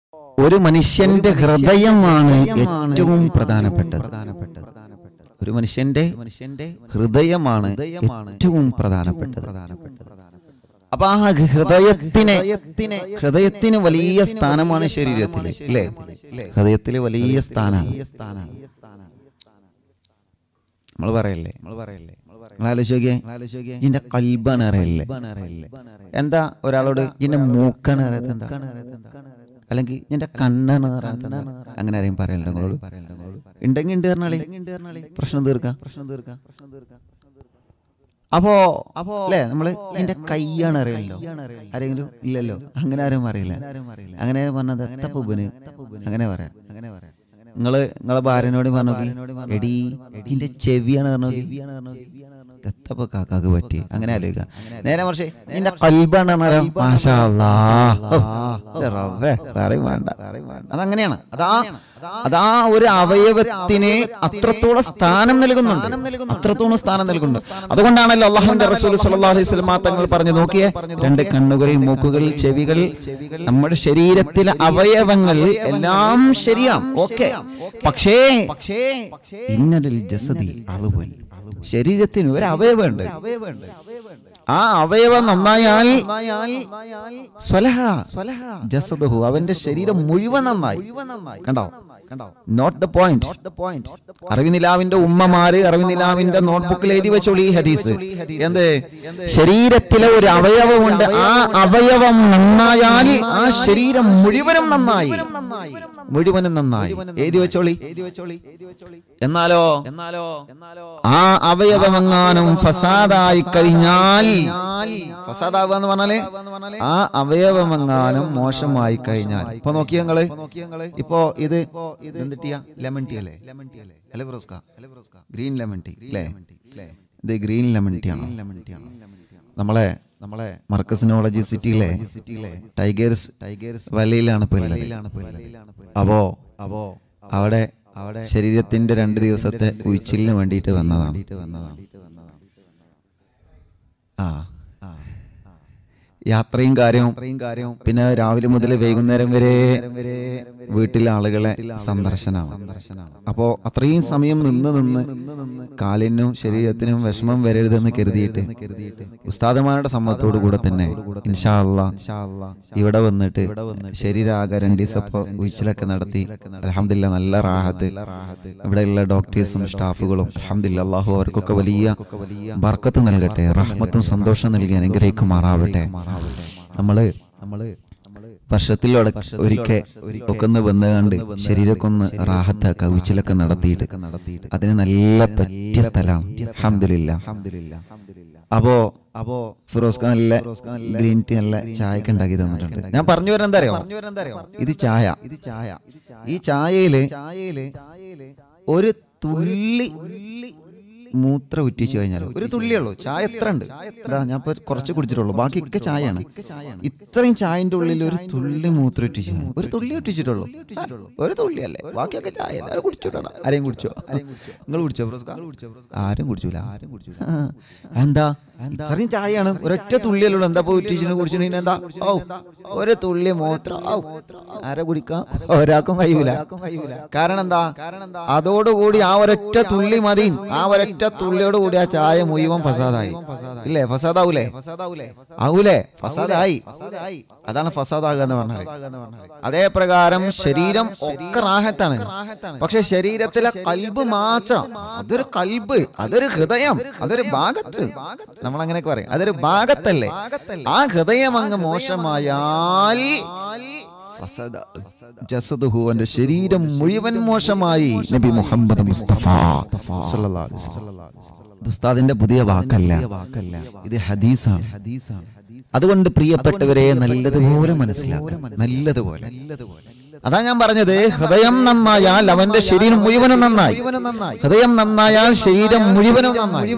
ഒരു മനുഷ്യന്റെ ഹൃദയമാണ് ഏറ്റവും പ്രധാനപ്പെട്ടത് ഒരു മനുഷ്യന്റെ മനുഷ്യന്റെ ഹൃദയമാണ് ഏറ്റവും പ്രധാനപ്പെട്ടത് അപ്പൊ ആ ഹൃദയത്തിനെ ഹൃദയത്തിന് വലിയ സ്ഥാനമാണ് ശരീരത്തിൽ അല്ലേ ഹൃദയത്തിൽ വലിയ സ്ഥാനമാണ് നമ്മൾ പറയല്ലേ നമ്മൾ പറയല്ലേ നിങ്ങൾ ആലോചിക്കേ ഇതിന്റെ കൽബാണ് അറിയല്ലേ എന്താ ഒരാളോട് ഇതിന്റെ മൂക്കാണ് അറിയാത്ത എന്താ അല്ലെങ്കിൽ ഇതിന്റെ കണ്ണാണ് അറിയാത്ത എന്താ അങ്ങനെ ആരെയും പറയല്ലോ നിങ്ങളോട് ഉണ്ടെങ്കിൽ ഉണ്ട് പറഞ്ഞാളി പ്രശ്നം തീർക്കാം പ്രശ്നം തീർക്കാം അപ്പോ അപ്പോ അല്ലേ നമ്മള് ഇതിന്റെ കൈയാണ് അറിയല്ലോ ആരെങ്കിലും ഇല്ലല്ലോ അങ്ങനെ ആരും അറിയില്ല അങ്ങനെ പറഞ്ഞത് തപ്പുബന് അങ്ങനെ പറയാം അങ്ങനെ പറയാം നിങ്ങള് നിങ്ങളെ ഭാര്യനോട് പറഞ്ഞു എടി ഇതിന്റെ ചെവിയാണ് പറഞ്ഞു എത്തപ്പോ കാക്കാക്ക് പറ്റി അങ്ങനെ ആലോചിക്ക നേരെ മറിച്ച് നിന്റെ കൽബാണ് പറഞ്ഞാലോ മാഷാ അല്ലാ. ഓ, റബ്ബേ, പറയും വേണ്ട അതങ്ങനെയാണ് അതാ അതാ ഒരു അവയവത്തിന് അത്രത്തോളം സ്ഥാനം നൽകുന്നുണ്ട് അത്രത്തോളം സ്ഥാനം നൽകുന്നുണ്ട് അതുകൊണ്ടാണല്ലോ അള്ളാഹുവിന്റെ റസൂൽ സല്ലല്ലാഹു അലൈഹി വസല്ലം തങ്ങൾ പറഞ്ഞു നോക്കിയേ രണ്ട് കണ്ണുകൾ മൂക്കുകൾ ചെവികൾ നമ്മുടെ ശരീരത്തിലെ അവയവങ്ങൾ എല്ലാം ശരിയാം ഓക്കെ പക്ഷേ പക്ഷേ ഇന്നലിൽ ജസദി അളുവൻ ശരീരത്തിന് ഒരു അവയവമുണ്ട് ആ അവയവം നന്നായാൽ സ്വലഹ ജസദഹു അവന്റെ ശരീരം മുഴുവൻ നന്നായി കണ്ടോ നോട്ട് ദ പോയിന്റ് അറിവിനിലാവിന്റെ ഉമ്മമാര് അറിവിനിലാവിന്റെ നോട്ട്ബുക്കിൽ എഴുതി വെച്ചോളൂ ഈ ഹദീസ് എന്ത് ശരീരത്തിലെ ഒരു അവയവമുണ്ട് ആ അവയവം നന്നായാൽ ആ ശരീരം മുഴുവനും നന്നായി മുഴുവനും നന്നായി എഴുതി വെച്ചോളി എന്നാലോ എന്നാലോ ആ അവയവമെങ്ങാനും ഫസാദായി കഴിഞ്ഞാൽ ഫസാദാവുക എന്ന് പറഞ്ഞാല് ആ അവയവമെങ്ങാനും മോശമായി കഴിഞ്ഞാൽ ഇപ്പൊ നോക്കിയ നിങ്ങള് ഇപ്പോ ഇത് എന്തിട്ടിയ ലെമൺ ടീ അല്ലേ അല്ലെ ഫിറോസ്ക ഗ്രീൻ ലെമൺ ടീ അല്ലേ ഇത് ഗ്രീൻ ലെമൺ ടീ ആണ് നമ്മളെ നമ്മളെ മർക്കസ് നോളജി സിറ്റിയിലെ ടൈഗേഴ്സ് ടൈഗേഴ്സ് വലയിലാണ് ഇപ്പൊ ഉള്ളത്. അപ്പോ അപ്പോ അവിടെ അവിടെ ശരീരത്തിന്റെ രണ്ട് ദിവസത്തെ ഉഴിച്ചിലിന് വേണ്ടിയിട്ട് വന്നതാണ് ആ യാത്രയും കാര്യവും കാര്യവും പിന്നെ രാവിലെ മുതൽ വൈകുന്നേരം വരെ വീട്ടിലെ ആളുകളെ സന്ദർശനമാണ് അപ്പോ അത്രയും സമയം നിന്ന് നിന്ന് കാലിനും ശരീരത്തിനും വിഷമം വരരുതെന്ന് കരുതിയിട്ട് ഉസ്താദമാരുടെ സമ്മതത്തോടു കൂടെ തന്നെ ഇൻഷാ അല്ലാ ഇവിടെ വന്നിട്ട് ശരീരാകെ രണ്ട് ദിവസപ്പോ ഉഴിച്ചിലൊക്കെ നടത്തി അലഹമില്ല നല്ല റാഹത്ത് ഇവിടെയുള്ള ഡോക്ടേഴ്സും സ്റ്റാഫുകളും അലഹമില്ല അള്ളാഹു അവർക്കൊക്കെ വലിയ ബർക്കത്ത് നൽകട്ടെ റഹ്മത്തും സന്തോഷം നൽകി അനുഗ്രഹിക്കുമാറാവട്ടെ നമ്മള് നമ്മള് വർഷത്തിൽ ഒരിക്കൽ ഒക്കെ ഒന്ന് വന്ന് കണ്ട് ശരീരമൊക്കെ ഒന്ന് റാഹത്താക്ക ഉച്ചിലൊക്കെ നടത്തിയിട്ട് അതിന് നല്ല പറ്റിയ സ്ഥലമാണ് അഹമ്മദില്ല അപ്പോ അപ്പോ ഫിറോസ് ഖാൻ നല്ല ഗ്രീൻ ടീ നല്ല ചായക്ക് ഉണ്ടാക്കി തന്നിട്ടുണ്ട് ഞാൻ പറഞ്ഞു വരാൻ എന്താ അറിയോ ഇത് ചായ ഇത് ചായ ഈ ചായയില് ചായയില് ഒരു തുള്ളി മൂത്ര ഉറ്റിച്ചു കഴിഞ്ഞാൽ ഒരു തുള്ളിയുള്ളൂ ചായ എത്ര ഉണ്ട് ഇതാ ഞാൻ ഇപ്പൊ കുറച്ച് കുടിച്ചിട്ടുള്ളൂ ബാക്കി ഒക്കെ ചായയാണ് ഇത്രയും ചായന്റെ ഉള്ളിൽ ഒരു തുള്ളി മൂത്രം ഉറ്റിച്ചു ഒരു തുള്ളി ഉറ്റിച്ചിട്ടുള്ളൂ ഒരു തുള്ളി അല്ലേ ബാക്കിയൊക്കെ ചായ അല്ലേ കുടിച്ചിട്ടാണ് ആരെയും കുടിച്ചോ നിങ്ങൾ കുടിച്ചോ ഫിറോസ്ക? ആരും കുടിച്ചൂല ആരും കുടിച്ചൂല എന്താ ഇത്രയും ചായയാണ് ഒരൊറ്റ തുള്ളിയല്ലോ എന്താ പോയി ഉറ്റിച്ചിന് കുടിച്ചിട്ട് എന്താ ഓ ഒരു തുള്ളി മൂത്രം ഔ, ആരെ കുടിക്കാം ഒരാൾക്കും കഴിയൂല കാരണം എന്താ അതോടുകൂടി ആ ഒരൊറ്റ തുള്ളി മതി ആ ഒരൊറ്റ തുള്ളിയോട് കൂടി ആ ചായ മുഴുവൻ ഫസാദായി ഇല്ലേ ഫസാദാവൂലേ ആവൂലേ ഫസാദായി അതാണ് ഫസാദാകുക എന്ന് പറഞ്ഞാൽ അതേ പ്രകാരം ശരീരം ഒക്കെ റാഹത്താണ് പക്ഷെ ശരീരത്തിലെ കൽബ് മാത്രം അതൊരു കൽബ് അതൊരു ഹൃദയം അതൊരു ഭാഗത്ത് നമ്മൾ അങ്ങനെയൊക്കെ പറയും അതൊരു ഭാഗത്തല്ലേ ആ ഹൃദയം അങ്ങ് മോശമായാൽ ഫസദ ജസദുഹു അവന്റെ ശരീരം മുഴുവൻ മോശമായി നബി മുഹമ്മദ് മുസ്തഫ സല്ലല്ലാഹു അലൈഹി വസല്ലം. ഇത് ഉസ്താദിന്റെ പുതിയ വാക്കല്ല ഇത് ഹദീസാണ് അതുകൊണ്ട് പ്രിയപ്പെട്ടവരെ നല്ലതുപോലെ മനസ്സിലാക്കാം നല്ലതുപോലെ അതാ ഞാൻ പറഞ്ഞത് ഹൃദയം നന്നായാൽ അവന്റെ ശരീരം മുഴുവനും നന്നായി ഹൃദയം നന്നായാൽ ശരീരം മുഴുവനും നന്നായി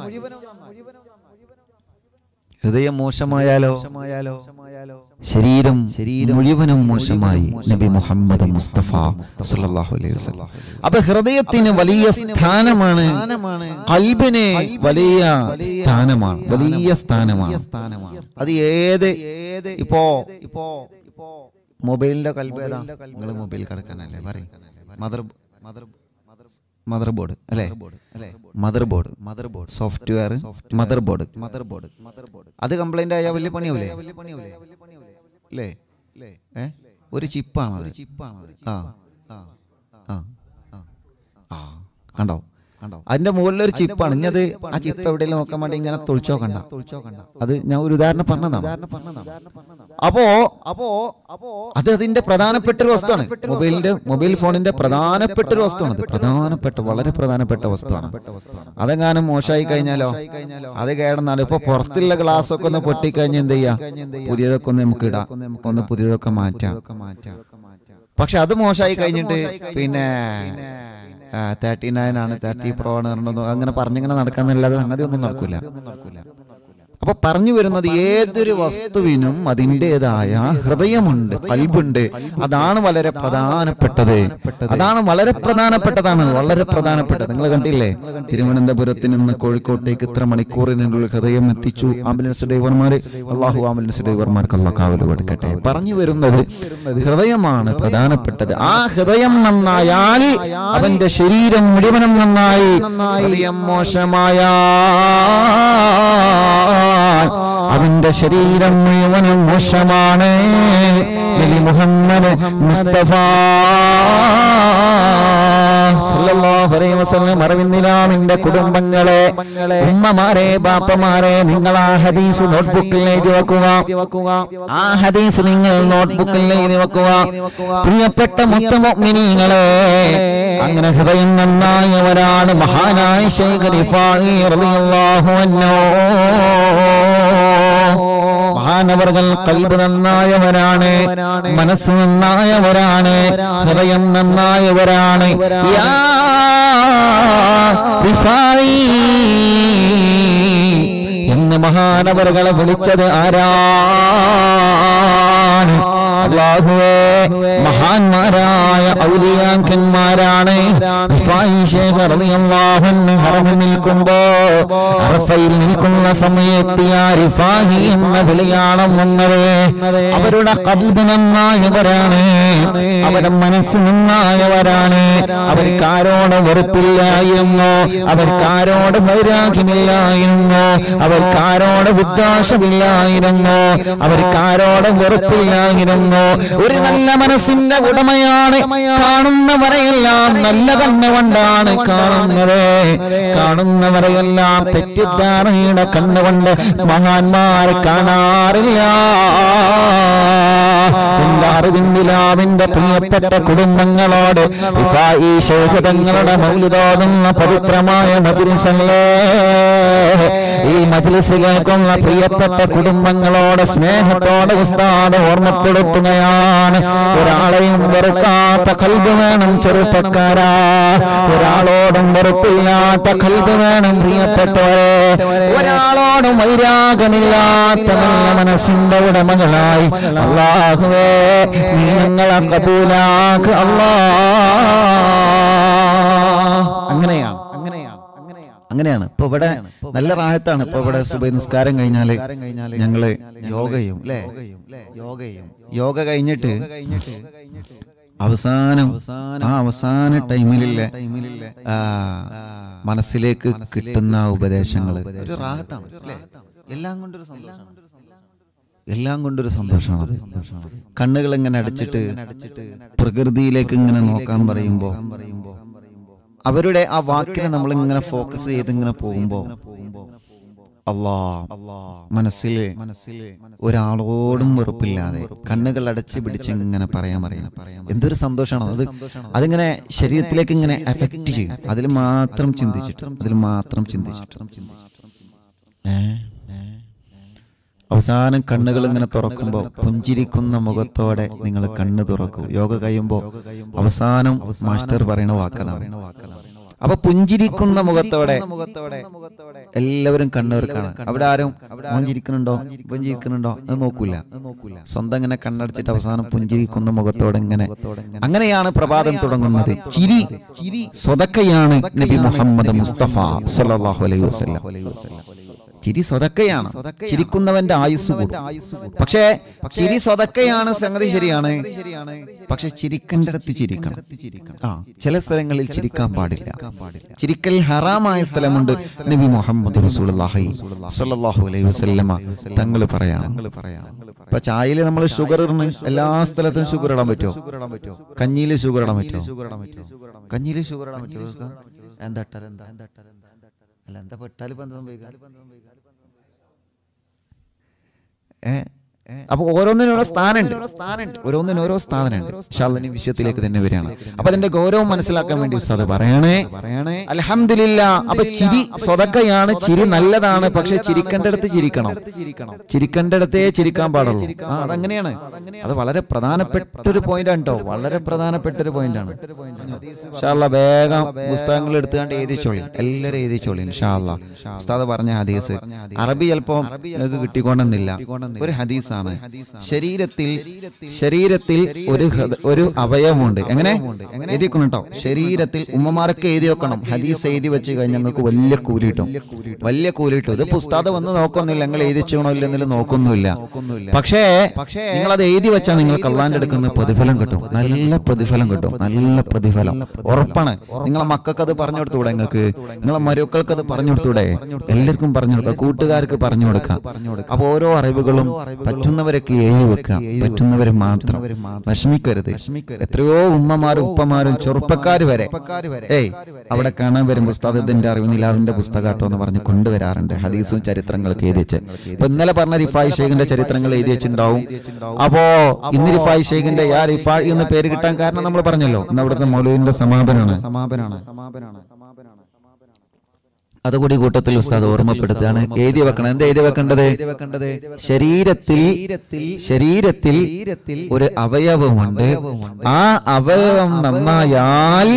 ഹൃദയം മോശമായാലോ ശരീരം ശരീരം മുഴുവനും മോശമായി നബി മുഹമ്മദ് മുസ്തഫ സല്ലല്ലാഹു അലൈഹി വസല്ലം അപ്പൊ ഹൃദയത്തിന് വലിയ സ്ഥാനമാണ് കൽബിന് വലിയ സ്ഥാനമാണ് വലിയ സ്ഥാനമാണ് അത് ഏത് ഇപ്പോ ഇപ്പോ മൊബൈലിന്റെ കൽബ് ഏതാ നിങ്ങൾ മൊബൈൽ കിടക്കാനല്ലേ പറയും മദർ മദർ മദർ ബോർഡ് അല്ലേ motherboard motherboard software motherboard motherboard അത് കംപ്ലൈന്റ് ആയാൽ വലിയ പണിയാവൂലേ അല്ലേ ഏ ഒരു ചിപ്പാണ് അത് ചിപ്പാണ് ആ ആ ആ ആ കണ്ടോ കണ്ടോ അതിന്റെ മുകളിൽ ഒരു ചിപ്പാണ് ഇനി അത് ആ ചിപ്പ് എവിടെയെങ്കിലും നോക്കാൻ വേണ്ടി ഇങ്ങനെ തൊളിച്ചോ കണ്ട അത് ഞാൻ ഒരു ഉദാഹരണം പറഞ്ഞതാണ് അപ്പോ അപ്പോ അപ്പോ അത് അതിന്റെ പ്രധാനപ്പെട്ട ഒരു വസ്തുവാണ് മൊബൈലിന്റെ മൊബൈൽ ഫോണിന്റെ പ്രധാനപ്പെട്ട ഒരു വസ്തുവാണ് അത് പ്രധാനപ്പെട്ട വളരെ പ്രധാനപ്പെട്ട വസ്തുവാണ് അതെങ്ങാനും മോശമായി കഴിഞ്ഞാലോ അത് കേടന്നാലോ ഇപ്പൊ പുറത്തുള്ള ഗ്ലാസ് ഒക്കെ ഒന്ന് പൊട്ടിക്കഴിഞ്ഞ് എന്ത് ചെയ്യാ പുതിയതൊക്കെ ഒന്ന് നമുക്ക് ഇടാം ഒന്ന് പുതിയതൊക്കെ മാറ്റാം പക്ഷെ അത് മോശമായി കഴിഞ്ഞിട്ട് പിന്നെ തേർട്ടി നയൻ ആണ് തേർട്ടി പ്രോ ആണ് പറഞ്ഞതൊന്നും അങ്ങനെ പറഞ്ഞിങ്ങനെ നടക്കാന്നല്ലാതെ സംഗതി ഒന്നും നടക്കൂല അപ്പൊ പറഞ്ഞു വരുന്നത് ഏതൊരു വസ്തുവിനും അതിൻ്റെതായ ഹൃദയമുണ്ട് കൽബുണ്ട് അതാണ് വളരെ പ്രധാനപ്പെട്ടത് അതാണ് വളരെ പ്രധാനപ്പെട്ടതാണ് വളരെ പ്രധാനപ്പെട്ടത് നിങ്ങൾ കണ്ടില്ലേ തിരുവനന്തപുരത്ത് നിന്ന് കോഴിക്കോട്ടേക്ക് ഇത്ര മണിക്കൂറിനുള്ളിൽ ഹൃദയം എത്തിച്ചു ആംബുലൻസ് ഡ്രൈവർമാര് അള്ളാഹു ആംബുലൻസ് ഡ്രൈവർമാർക്ക് അള്ളാഹ് കാവല് കൊടുക്കട്ടെ പറഞ്ഞു വരുന്നത് ഹൃദയമാണ് പ്രധാനപ്പെട്ടത് ആ ഹൃദയം നന്നായാൽ അവന്റെ ശരീരം മുഴുവനും നന്നായി ഹൃദയം മോശമായ അവന്റെ ശരീരം മുഴുവനും മോശമാണ് നബി മുഹമ്മദ് മുസ്തഫ സല്ലല്ലാഹു അലൈഹി വസല്ലം അറിവിന്ദിലാമിന്റെ കുടുംബങ്ങളെ ഉമ്മമാരെ ബാപ്പമാരെ നിങ്ങൾ ആ ഹദീസ് നോട്ട്ബുക്കിൽ എഴുതി വെക്കുക ആ ഹദീസ് നിങ്ങൾ നോട്ട്ബുക്കിൽ എഴുതി വെക്കുക പ്രിയപ്പെട്ട മുത്തമൊമിനിങ്ങളെ അങ്ങനെ ഹൃദയം നന്നായവരാണ് മഹാനായ ശൈഖ് റിഫായി റളിയല്ലാഹു അൻഹു മഹാനവർകൾ കൽബ് നന്നായവരാണ് മനസ്സ് നന്നായവരാണ് ഹൃദയം നന്നായവരാണ് യാ റിഫായി എന്ന് മഹാനവറുകളെ വിളിച്ചത് ആരാണ് അള്ളാഹുവേ മഹാന്മാരായ ഔലിയാക്കന്മാരാണ് റിഫായി ശേഖ് റളിയല്ലാഹു അൻഹു ഹറമിൽ നിൽക്കുമ്പോ അറഫയിൽ നിൽക്കുന്ന സമയത്ത് യാ റിഫാഹി എന്ന വിളിയാളം വന്നത് അവരുടെ കൽബ് നന്നായവരാണ് അവരുടെ മനസ്സ് നന്നായവരാണ് അവർക്ക് ആരോട് വെറുപ്പില്ലായിരുന്നു അവർക്ക് ആരോട് വൈരാഗ്യമില്ലായിരുന്നു അവർക്ക് ആരോട് വിദ്വേഷമില്ലായിരുന്നു അവർക്ക് ആരോട് വെറുപ്പില്ലായിരുന്നു ഒരു നല്ല മനസ്സിന്റെ ഉടമയാണ് കാണുന്നവരെയെല്ലാം നല്ല കണ്ണുകൊണ്ടാണ് കാണുന്നത് കാണുന്നവരെയെല്ലാം തെറ്റിദ്ധാരണയുടെ കണ്ണുകൊണ്ട് മഹാന്മാരെ കാണാറില്ല എന്റെ അറിവിന്ദിലാവിന്റെ പ്രിയപ്പെട്ട കുടുംബങ്ങളോട് റിഫായി ശൈഖ് തങ്ങളുടെ മൗലിതോതുന്ന പവിത്രമായ മജിലിസല്ലേ ഈ മജിലിസ് കേൾക്കുന്ന പ്രിയപ്പെട്ട കുടുംബങ്ങളോട് സ്നേഹത്തോടെ ഉസ്താദ് ഓർമ്മപ്പെടുത്തുകയാണ് ഒരാളെയും വെറുക്കാത്ത കൽബ് വേണം ചെറുപ്പക്കാരാ ഒരാളോടും വെറുപ്പില്ലാത്ത കൽബ് വേണം പ്രിയപ്പെട്ടവരെ ഒരാളോടും വൈരാഗമില്ലാത്ത നല്ല മനസ്സിന്റെ ഉടമകളായി അള്ളാഹുവേ നീ ഞങ്ങളെ കബൂലാക്ക് അള്ളാ അങ്ങനെയാണ് അങ്ങനെയാണ് അങ്ങനെയാണ് ഇപ്പൊ ഇവിടെ നല്ല റാഹത്താണ് ഇപ്പൊ ഇവിടെ സുബൈ നിസ്കാരം കഴിഞ്ഞാല് ഞങ്ങള് യോഗയും അല്ലേ യോഗയും യോഗ കഴിഞ്ഞിട്ട് അവസാനം ആ അവസാന ടൈമിലില്ലേ ആ, മനസ്സിലേക്ക് കിട്ടുന്ന ഉപദേശങ്ങൾ ഒരു റാഹത്താണ് അല്ലേ എല്ലാം കൊണ്ടൊരു സന്തോഷമാണ് എല്ലാം കൊണ്ടൊരു സന്തോഷമാണ് കണ്ണുകൾ ഇങ്ങനെ അടച്ചിട്ട് പ്രകൃതിയിലേക്ക് ഇങ്ങനെ നോക്കാൻ പറയുമ്പോ അവരുടെ ആ വാക്കിനെ നമ്മൾ ഇങ്ങനെ ഫോക്കസ് ചെയ്ത് ഇങ്ങനെ പോകുമ്പോ അല്ലാ മനസ്സിൽ മനസ്സിൽ ഒരാളോടും വെറുപ്പില്ലാതെ കണ്ണുകൾ അടച്ച് പിടിച്ച് ഇങ്ങനെ പറയാൻ പറയാം എന്തൊരു സന്തോഷമാണ് അത് അതിങ്ങനെ ശരീരത്തിലേക്ക് ഇങ്ങനെ എഫക്റ്റ് ചെയ്യും അതിൽ മാത്രം ചിന്തിച്ചിട്ട് അതിൽ മാത്രം ചിന്തിച്ചിട്ട് ഏ അവസാനം കണ്ണുകൾ ഇങ്ങനെ തുറക്കുമ്പോൾ പുഞ്ചിരിക്കുന്ന മുഖത്തോടെ നിങ്ങൾ കണ്ണ് തുറക്കൂ യോഗ കഴിയുമ്പോൾ അവസാനം മാസ്റ്റർ പറയുന്ന വാക്കതാണ് അപ്പൊ പുഞ്ചിരിക്കുന്ന മുഖത്തോടെ എല്ലാവരും കണ്ണൂർക്കാണ് അവിടെ ആരും പുഞ്ചിരിക്കുന്നുണ്ടോ പുഞ്ചിരിക്കുന്നുണ്ടോ അത് നോക്കൂല സ്വന്തം ഇങ്ങനെ കണ്ണടച്ചിട്ട് അവസാനം പുഞ്ചിരിക്കുന്ന മുഖത്തോടെ ഇങ്ങനെ അങ്ങനെയാണ് പ്രഭാതം തുടങ്ങുന്നത് ചിരി ചിരി സ്വതക്കയാണ് നബി മുഹമ്മദ് മുസ്തഫ സല്ലല്ലാഹു അലൈഹി വസല്ലം ചിരി സ്വതക്കയാണ് ചിരിക്കുന്നവന്റെ ആയുസ് കൂടും പക്ഷേ ചിരി സ്വതക്കയാണ് സംഗതി ശരിയാണ് പക്ഷെ ചിരിക്കേണ്ടടുത്ത് ചിരിക്കണം ആ ചില സ്ഥലങ്ങളിൽ ചിരിക്കാൻ പാടില്ല ചിരിക്കൽ ഹറാമായ സ്ഥലമുണ്ട് നബി മുഹമ്മദ് റസൂലുള്ളാഹി സ്വല്ലല്ലാഹു അലൈഹി വസല്ലമ തങ്ങൾ പറയാം ഇപ്പൊ ചായയിൽ നമ്മൾ ഷുഗർ ഇടുന്നു എല്ലാ സ്ഥലത്തും ഷുഗർ ഇടാൻ പറ്റുമോ കഞ്ഞിയിൽ ഷുഗർ ഇടാൻ പറ്റുമോ കഞ്ഞിയിൽ ഷുഗർ ഇടാൻ പറ്റുമോ എന്താ ഇട്ടാൽ എന്താ അല്ല എന്താ പെട്ടാൽ ഇപ്പൊ എന്താ സംഭവിക്കുക ഏ അപ്പൊ ഓരോന്നിനും ഓരോ സ്ഥാനമുണ്ട് ഓരോന്നിനും ഓരോ സ്ഥാനമുണ്ട് ഷാലിനി വിഷയത്തിലേക്ക് തന്നെ വരികയാണ് അപ്പൊ അതിന്റെ ഗൗരവം മനസ്സിലാക്കാൻ വേണ്ടി ഉസ്താദ് പറയണേ പറയണേ അലഹമില്ല അപ്പൊ ചിരി സ്വതക്കയാണ് ചിരി നല്ലതാണ് പക്ഷെ ചിരിക്കേണ്ടടുത്ത് ചിരിക്കണം ചിരിക്കേണ്ടടുത്തേ ചിരിക്കാൻ പാടുള്ളൂ ആ അതങ്ങനെയാണ് അത് വളരെ പ്രധാനപ്പെട്ട ഒരു പോയിന്റ് ആണ് കേട്ടോ വളരെ പ്രധാനപ്പെട്ട ഒരു പോയിന്റ് ആണ് ഷാള്ള വേഗം പുസ്തകങ്ങൾ എടുത്തുകൊണ്ട് എഴുതിച്ചോളി എല്ലാവരും എഴുതിച്ചോളി ഷാള്ള ഉസ്താദ് പറഞ്ഞ ഹദീസ് അറബി ചിലപ്പോ നിങ്ങൾക്ക് കിട്ടിക്കൊണ്ടെന്നില്ല ഒരു ഹദീസാണ് ശരീരത്തിൽ ശരീരത്തിൽ ഒരു ഹൃദ- ഒരു അവയവമുണ്ട് എങ്ങനെ എഴുതിക്കണം കേട്ടോ ശരീരത്തിൽ ഉമ്മമാരൊക്കെ എഴുതി വെക്കണം ഹദീസ് എഴുതി വെച്ച് കഴിഞ്ഞാൽ ഞങ്ങൾക്ക് വലിയ കൂലി കിട്ടും വലിയ കൂലി കിട്ടും ഇത് പുസ്തകം വന്ന് നോക്കൊന്നുമില്ല നിങ്ങൾ എഴുതിച്ചോണോ ഇല്ലെന്നില്ല നോക്കൊന്നുമില്ല പക്ഷേ നിങ്ങൾ അത് എഴുതി വെച്ചാൽ നിങ്ങൾക്ക് അള്ളാന്റെ എടുക്കുന്ന പ്രതിഫലം കിട്ടും നല്ല പ്രതിഫലം കിട്ടും നല്ല പ്രതിഫലം ഉറപ്പാണ് നിങ്ങളെ മക്കൾക്ക് അത് പറഞ്ഞു കൊടുത്തൂടെ നിങ്ങൾക്ക് നിങ്ങളെ മരുക്കൾക്ക് അത് പറഞ്ഞു കൊടുത്തൂടെ എല്ലാവർക്കും പറഞ്ഞു കൊടുക്കുക കൂട്ടുകാർക്ക് പറഞ്ഞു കൊടുക്കാം അപ്പൊ ഓരോ അറിവുകളും പറ്റുന്നവരൊക്കെ എഴുതി വെക്കുക പറ്റുന്നവര് മാത്രം വിഷമിക്കരുത് എത്രയോ ഉമ്മമാരും ഉപ്പമാരും ചെറുപ്പക്കാർ വരെ ഏയ് അവിടെ കാണാൻ വരും പുസ്തകം ഇതിന്റെ അറിവ് നിലാവിന്റെ പുസ്തകാട്ടോ എന്ന് പറഞ്ഞ് കൊണ്ടുവരാറുണ്ട് ഹദീസും ചരിത്രങ്ങളൊക്കെ എഴുതി വെച്ച് ഇപ്പൊ ഇന്നലെ പറഞ്ഞ റിഫായ് ഷെയ്ഖിന്റെ ചരിത്രങ്ങൾ എഴുതി വെച്ചിട്ടുണ്ടാവും അപ്പോ ഇന്ന് റിഫായ് ഷെയ്ഖിന്റെ യാ റിഫായ് എന്ന പേര് കിട്ടാൻ കാരണം നമ്മൾ പറഞ്ഞല്ലോ ഇന്ന് അവിടുത്തെ മൗലൂവിന്റെ സമാപനമാണ് സമാപനമാണ് അതുകൂടി കൂട്ടത്തിൽ ഉസ്താദ് ഓർമ്മപ്പെടുത്തുകയാണ് എഴുതി വെക്കണം എന്താ എഴുതി വെക്കേണ്ടത് ശരീരത്തിൽ ശരീരത്തിൽ ഒരു അവയവമുണ്ട് ആ അവയവം നന്നായാൽ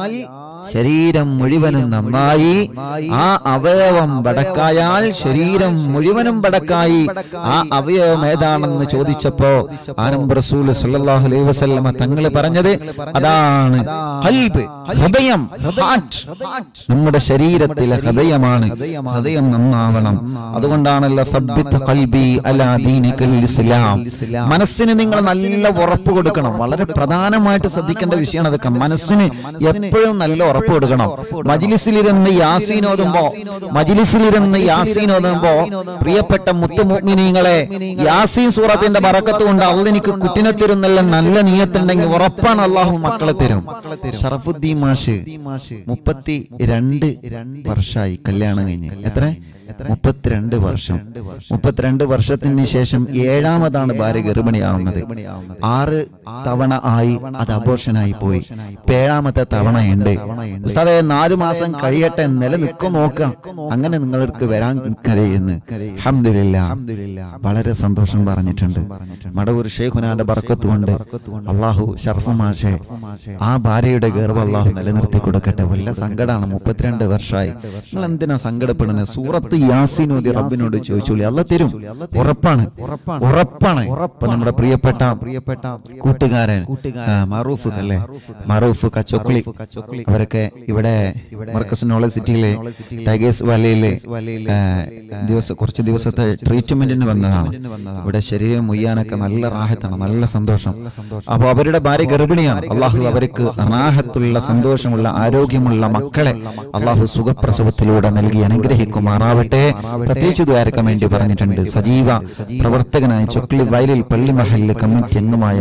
ശരീരം മുഴുവനും നന്നായി ആ അവയവം ബടക്കായാൽ ശരീരം മുഴുവനും ബടക്കായി ആ അവയവം ഏതാണെന്ന് ചോദിച്ചപ്പോ ആനന്ദ് റസൂൽ സല്ലല്ലാഹു അലൈഹി വസല്ലമ തങ്ങൾ പറഞ്ഞത് അതാണ് ഖൽബ് ഹൃദയം ഹാർട്ട് നമ്മുടെ ശരീരത്തിലെ ഹൃദയമാണ് ഹൃദയം നന്നാവണം അതുകൊണ്ടാണല്ലോ സബ്ബിത്ത് ഖൽബി അലാ ദീനിക്കൽ ഇസ്ലാം മനസ്സിന് നിങ്ങൾ നല്ല ഉറപ്പ് കൊടുക്കണം വളരെ പ്രധാനമായിട്ട് ശ്രദ്ധിക്കേണ്ട വിഷയമാണ് അതൊക്കെ മനസ്സിന് എപ്പോഴും നല്ല ഉറപ്പ് കൊടുക്കണം മജിലിസിലിരുന്ന് യാസീൻ ഓതുമ്പോ മജിലിസിലിരുന്ന് യാസീൻ ഓതുമ്പോ പ്രിയപ്പെട്ട മുത്തുമുഗ്മിനീങ്ങളെ യാസീൻ സൂറത്തിന്റെ ബറക്കത്ത് കൊണ്ട് അള്ള എനിക്ക് കുട്ടിനെ തരുന്നല്ല നല്ല നീയത്തുണ്ടെങ്കിൽ ഉറപ്പാണ് അള്ളാഹു മക്കളെ തരും ഷറഫുദ്ദീൻ മാഷ് മുപ്പത്തി രണ്ട് വർഷമായി കല്യാണം കഴിഞ്ഞ് എത്ര മുപ്പത്തിരണ്ട് വർഷം മുപ്പത്തിരണ്ട് വർഷത്തിന് ശേഷം ഏഴാമതാണ് ഭാര്യ ഗർഭിണിയാവുന്നത് ആറ് തവണ ആയി അത് അബോർഷനായി പോയി ഇപ്പൊ ഏഴാമത്തെ തവണയുണ്ട് ഉസ്താദെ നാലു മാസം കഴിയട്ടെ നിലനിൽക്കും നോക്കാം അങ്ങനെ നിങ്ങൾക്ക് വരാൻ കഴിയുന്നു അൽഹംദുലില്ലാ വളരെ സന്തോഷം പറഞ്ഞിട്ടുണ്ട് മടവൂർ ഷെയ്ഖുനാന്റെ ബർക്കത്ത് കൊണ്ട് അള്ളാഹു ഷർഫ് മാഷെ ആ ഭാര്യയുടെ ഗർഭം അള്ളാഹു നിലനിർത്തി കൊടുക്കട്ടെ വല്ല സങ്കടമാണ് മുപ്പത്തിരണ്ട് വർഷമായി നിങ്ങൾ എന്തിനാ സങ്കടപ്പെടുന്നത് സൂറത്ത് യാസീൻ ഓതി റബ്ബിനോട് ചോദിച്ചോളി അല്ല തരും ഉറപ്പാണ് ഉറപ്പാണ് ഇപ്പൊ നമ്മുടെ പ്രിയപ്പെട്ട പ്രിയപ്പെട്ട കൂട്ടുകാരൻ ആ, മറൂഫ് അല്ലേ മറൂഫ് കച്ചോക്ലി അവരൊക്കെ ഇവിടെ മർക്കസ് നോളജ് സിറ്റിയിലെ ടൈഗേഴ്സ് വാലിയിലെ ആ, ദിവസം കുറച്ച് ദിവസത്തെ ട്രീറ്റ്മെന്റിന് വന്നതാണ് ഇവിടെ ശരീരം മുയ്യാനൊക്കെ നല്ല റാഹത്താണ് നല്ല സന്തോഷം അപ്പൊ അവരുടെ ഭാര്യ ഗർഭിണിയാണ് അള്ളാഹു അവർക്ക് റാഹത്തുള്ള സന്തോഷമുള്ള ആരോഗ്യമുള്ള മക്കളെ അള്ളാഹു സുഖപ്രസവത്തിലൂടെ നൽകി അനുഗ്രഹിക്കുമാറാവട്ടെ പ്രത്യേകിച്ച് ദ്വാരക്കാൻ വേണ്ടി പറഞ്ഞിട്ടുണ്ട് സജീവ പ്രവർത്തകനായ ചൊക്ലി വയലിൽ പള്ളി മഹലിലെ കമ്മിറ്റി അംഗമായ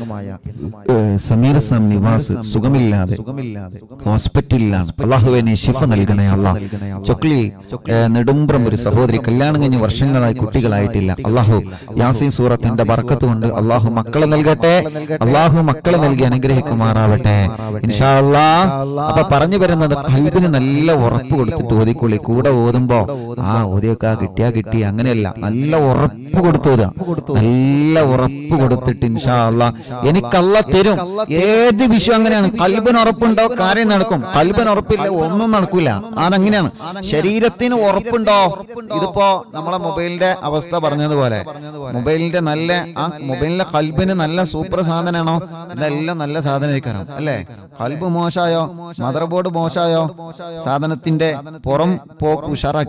ഏഹ്, സമീർ സാം നിവാസ് സുഖമില്ലാതെ ഹോസ്പിറ്റലിലാണ് അള്ളാഹുവിനെ ശിഫ നൽകണേ അള്ളാഹ് ചൊക്ലി ഏഹ്, നെടുമ്പ്രം ഒരു സഹോദരി കല്യാണം കഴിഞ്ഞ് വർഷങ്ങളായി കുട്ടികളായിട്ടില്ല അള്ളാഹു യാസീൻ സൂറത്തിന്റെ ബർക്കത്ത് കൊണ്ട് അള്ളാഹു മക്കളെ നൽകട്ടെ അള്ളാഹു മക്കളെ നൽകി അനുഗ്രഹിക്കുമാറാവട്ടെ ഇൻഷാ അള്ളാ അപ്പൊ പറഞ്ഞു വരുന്നത് കൽബിന് നല്ല ഉറപ്പ് കൊടുത്തിട്ട് ഓതിക്കൊള്ളി കൂടെ ഓതുമ്പോ ആ ഓതിയൊക്കെ കിട്ടിയാ കിട്ടി അങ്ങനെയല്ല നല്ല ഉറപ്പ് കൊടുത്തു ഓതുക. നല്ല ഉറപ്പ് കൊടുത്തിട്ട് ഇൻഷാ അള്ളാ എനിക്കല്ല തരും ഏത് വിഷയം അങ്ങനെയാണ് കൽബിന് ഉറപ്പുണ്ടോ കാര്യം നടക്കും കൽബിന് ഉറപ്പില്ല ഒന്നും നടക്കൂല അതങ്ങനെയാണ് ശരീരത്തിന് ഉറപ്പുണ്ടോ ഇതിപ്പോ നമ്മളെ മൊബൈലിന്റെ അവസ്ഥ പറഞ്ഞതുപോലെ മൊബൈലിന്റെ നല്ല ആ മൊബൈലിന്റെ കൽബിന് നല്ല സൂപ്പർ സാധനമാണോ ഇതെല്ലാം നല്ല സാധനം അല്ലേ കൽബ് മോശമായോ മദർ ബോർഡ് മോശമായോ സാധനത്തിന്റെ പുറം പോക്ക് ഉഷാറാക്കിയിട്ട് കാര്യം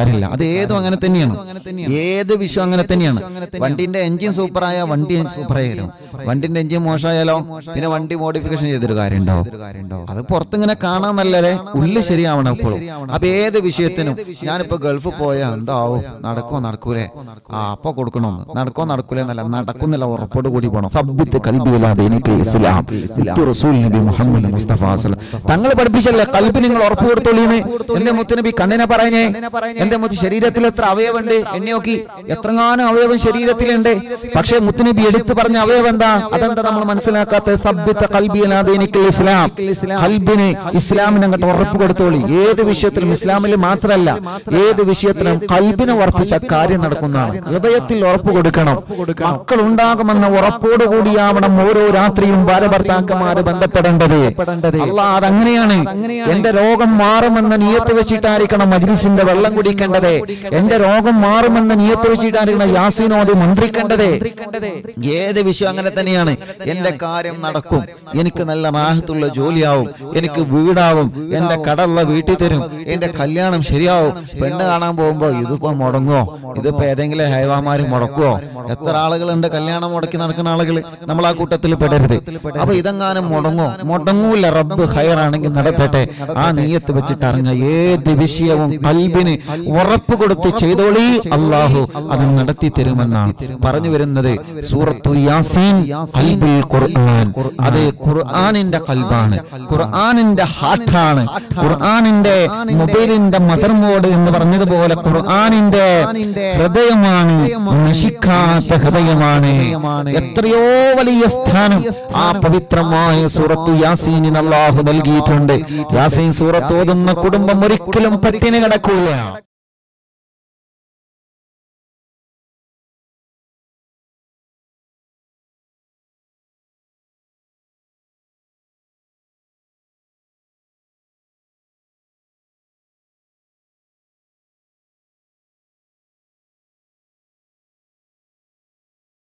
കാര്യമില്ല അത് ഏതും അങ്ങനെ തന്നെയാണ് ഏത് വിഷയം അങ്ങനെ തന്നെയാണ് വണ്ടിന്റെ എഞ്ചിൻ സൂപ്പറായ വണ്ടി സൂപ്പറായാലോ വണ്ടിന്റെ എഞ്ചിൻ മോശമായാലോ പിന്നെ വണ്ടി മോഡിഫിക്കേഷൻ ചെയ്തൊരു കാര്യം ഉണ്ടാവും അത് പുറത്തിങ്ങനെ കാണാൻ നല്ലതേ ഉള്ളിൽ ശരിയാവണം എപ്പോഴും അപ്പൊ ഏത് വിഷയത്തിനും ഞാനിപ്പോ ഗൾഫ് പോയാ എന്താവും നടക്കോ നടക്കൂലേ ആ അപ്പൊ കൊടുക്കണം നടക്കോ നടക്കൂലേ എന്നല്ല നടക്കുന്നില്ല ഉറപ്പോട് കൂടി പോണം സബ്ബിത്ത് കൽബിയില്ലാതെ എനിക്ക് ഇസ്ലാം മുത്തു റസൂൽ നബി മുഹമ്മദ് മുസ്തഫ തങ്ങൾ പഠിപ്പിച്ചല്ലേ കൽബ് നിങ്ങൾ ഉറപ്പ് കൊടുത്തോളീന്ന് എന്റെ മുത്തുനബി കണ്ണിനെ പറഞ്ഞേ എന്റെ മുത്ത് ശരീരത്തിൽ എത്ര അവയവുണ്ട് എന്നെ നോക്കി എത്രങ്ങാനും അവയവം ശരീരത്തിലുണ്ട് പക്ഷേ മുത്തുനബി എടുത്തു പറഞ്ഞ അവയവം എന്താ അതെന്താ നമ്മൾ മനസ്സിലാക്കാത്ത സബ്ബിത്ത കൽബിയല്ലാതെ എനിക്ക് ഇസ്ലാം കൽബിന് ഇസ്ലാമിന് അങ്ങോട്ട് ഉറപ്പ് കൊടുത്തോളി ഏത് വിഷയത്തിലും ഇസ്ലാമിൽ മാത്രമല്ല ഏത് വിഷയത്തിലും കൽബിനെ ഉറപ്പിച്ച കാര്യം നടക്കുന്നതാണ് ഹൃദയത്തിൽ ഉറപ്പ് കൊടുക്കണം മക്കൾ ഉണ്ടാകുമെന്ന ഉറപ്പോടുകൂടിയാവണം ഓരോ രാത്രിയും ഭാര്യഭർത്താക്കന്മാര് ബന്ധപ്പെടേണ്ടത് അല്ല അതങ്ങനെയാണ് എന്റെ രോഗം മാറുമെന്ന നിയത്ത് വെച്ചിട്ടായിരിക്കണം മജ്ലിസിന്റെ വെള്ളം കുടിക്കേണ്ടത് എന്റെ രോഗം മാറുമെന്ന നിയത്ത് വെച്ചിട്ടായിരിക്കണം യാസീനോദി മന്ത്രിക്കേണ്ടത് ഏത് വിഷയം അങ്ങനെ തന്നെയാണ് എന്റെ കാര്യം നടക്കും എനിക്ക് നല്ല റാഹത്തുള്ള ജോലിയാവും എനിക്ക് വീടാവും എന്റെ കടള്ള വീട്ടിൽ തരും എന്റെ കല്യാണം ശരിയാവും പെണ്ണ് കാണാൻ പോകുമ്പോ ഇതിപ്പോ മുടങ്ങുവോ ഇതിപ്പോ ഏതെങ്കിലും ഹൈവാമാര് മുടക്കുവോ എത്ര ആളുകളുണ്ട് കല്യാണം മുടക്കി നടക്കുന്ന ആളുകൾ നമ്മൾ ആ കൂട്ടത്തിൽ പെടരുത് അപ്പൊ ഇതെങ്ങാനും മുടങ്ങോ മുടങ്ങൂല റബ്ബ് ഹയറാണെങ്കിൽ നടത്തട്ടെ ആ നീയത്ത് വെച്ചിട്ട് ഇറങ്ങ ഏത് വിഷയവും കൽബിന് ഉറപ്പ് കൊടുത്ത് ചെയ്തോളി അള്ളാഹു അത് നടത്തി തരുമെന്നാണ് പറഞ്ഞു വരുന്നത് സൂറത്തു യാസീൻ കൽബുൽ ഖുർആൻ അത് ഖുർആനിന്റെ കൽബാണ് ഖുർആനിന്റെ ഹാർട്ടാണ് ഖുർആനിന്റെ മൊബൈലിന്റെ മദർ മോഡ് എന്ന് പറഞ്ഞതുപോലെ ഖുർആനിന്റെ ഹൃദയമാണ് നശിക്കാത്ത ഹൃദയമാണ് എത്രയോ വലിയ സ്ഥാനം ആ പവിത്രമായ സൂറത്തു യാസീനിന് അള്ളാഹു നൽകിയിട്ടുണ്ട് യാസീൻ സൂറത്ത് ഓതുന്ന കുടുംബം ഒരിക്കലും പട്ടിണി കിടക്കൂല